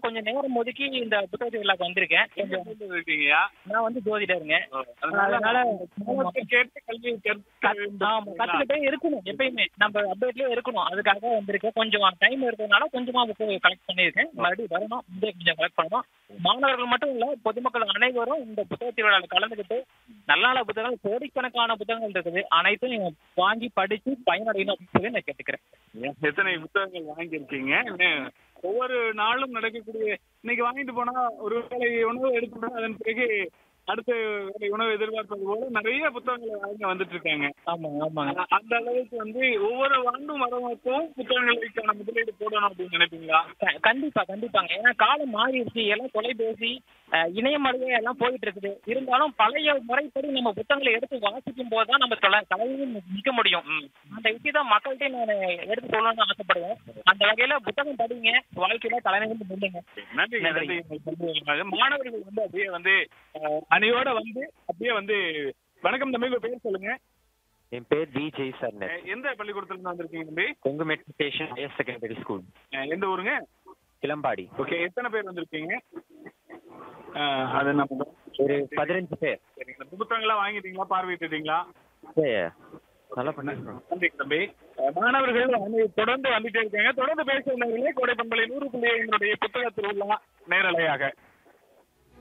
கொஞ்சம் நேரம் ஒதுக்கி இந்த புத்தக திருவிழாக்கு வந்திருக்கேன் கொஞ்சம் இருக்கீங்கயா நான் வந்து ஜோதிடருங்க அதனால அதனால மாணவத்தை கேட்டு கல்வி கற்க வேண்டும் ஆமா கத்துக்கிட்டே இருக்கணும் எப்பயுமே நம்ம அப்டேட்லயே இருக்கணும் அதுக்காக வந்திருக்கேன் கொஞ்சம் டைம் இருக்கிறதுனால கொஞ்சமா புக்கு கலெக்ட் பண்ணியிருக்கேன் மறுபடியும் வரணும் இந்த கொஞ்சம் கலெக்ட் பண்ணணும் மாணவர்கள் மட்டும் இல்ல பொதுமக்கள் அனைவரும் இந்த புத்தக திருவிழாவில் கலந்துக்கிட்டு நல்ல நல்ல புத்தகங்கள் கோடிக்கணக்கான புத்தகங்கள் இருக்குது அனைத்தும் வாங்கி படிச்சு பயனடையணும் அப்படின்னு சொல்லி நான் கேட்டுக்கிறேன் எத்தனை புத்தகங்கள் வாங்கியிருக்கீங்க இன்னும் ஒவ்வொரு நாளும் நடக்கக்கூடிய இன்னைக்கு வாங்கிட்டு போனா ஒரு வேளை உணவு எடுத்துட்டா அதன் பிறகு அடுத்த வேளை உணவு எதிர்பார்ப்பது போல நிறைய புத்தகங்களை வாங்கி வந்துட்டு இருக்காங்க ஆமாங்க ஆமாங்க அ- அந்த அளவுக்கு வந்து ஒவ்வொரு ஆண்டும் வரவங்களுக்கும் புத்தகங்களுக்கான முதலீடு போடணும் அப்படின்னு நினைப்பீங்களா க- கண்டிப்பா கண்டிப்பாங்க ஏன்னா காலம் மாறிடுச்சு எல்லாம் தொலைபேசி அஹ், இணையமலையே எல்லாம் போயிட்டு இருக்குது இருந்தாலும் பழைய முறைப்படி நம்ம புத்தகங்களை எடுத்து வாசிக்கும் போது தான் நம்ம தொலை தலையில் நிற்க முடியும் அந்த விஷயத்தை மக்கள்கிட்ட நான் எடுத்து சொல்லணும்னு ஆசைப்படுவேன் அந்த வகையில புத்தகம் படிங்க வாழ்க்கையில தலைநிமிர்ந்து நில்லுங்க நன்றி நன்றி. நன்றி உங்கள் பண்புகளுக்காக. மாணவர்கள் வந்து அப்படியே வந்து அஹ், அணியோட வந்து அப்படியே வந்து வணக்கம் தம்பி உங்க பேர் சொல்லுங்க என் பேர் வி ஜெய் சர்ணர் அஹ், எந்த பள்ளிக்கூடத்துல இருந்து வந்திருக்கீங்க தம்பி Kongu matriculation higher secondary school அஹ், எந்த ஊருங்க கிளம்பாடி ஓகே எத்தனை பேர் வந்திருக்கீங்க அஹ், அது நம்ம ஒரு பதினஞ்சு பேர் சரிங்க இந்த புத்தகங்களாம் வாங்கிட்டீங்களா பார்வையிட்டுட்டீங்களா சரி, நல்லா பண்ணிருக்கோம் நன்றி தம்பி அஹ், மாணவர்கள் வந்து தொடர்ந்து வந்துட்டே இருக்காங்க தொடர்ந்து பேசுகிறவர்களே கோடை பண்பலை நூறு புள்ளி ஐந்தினுடைய புத்தக திருவிழா நேரலையாக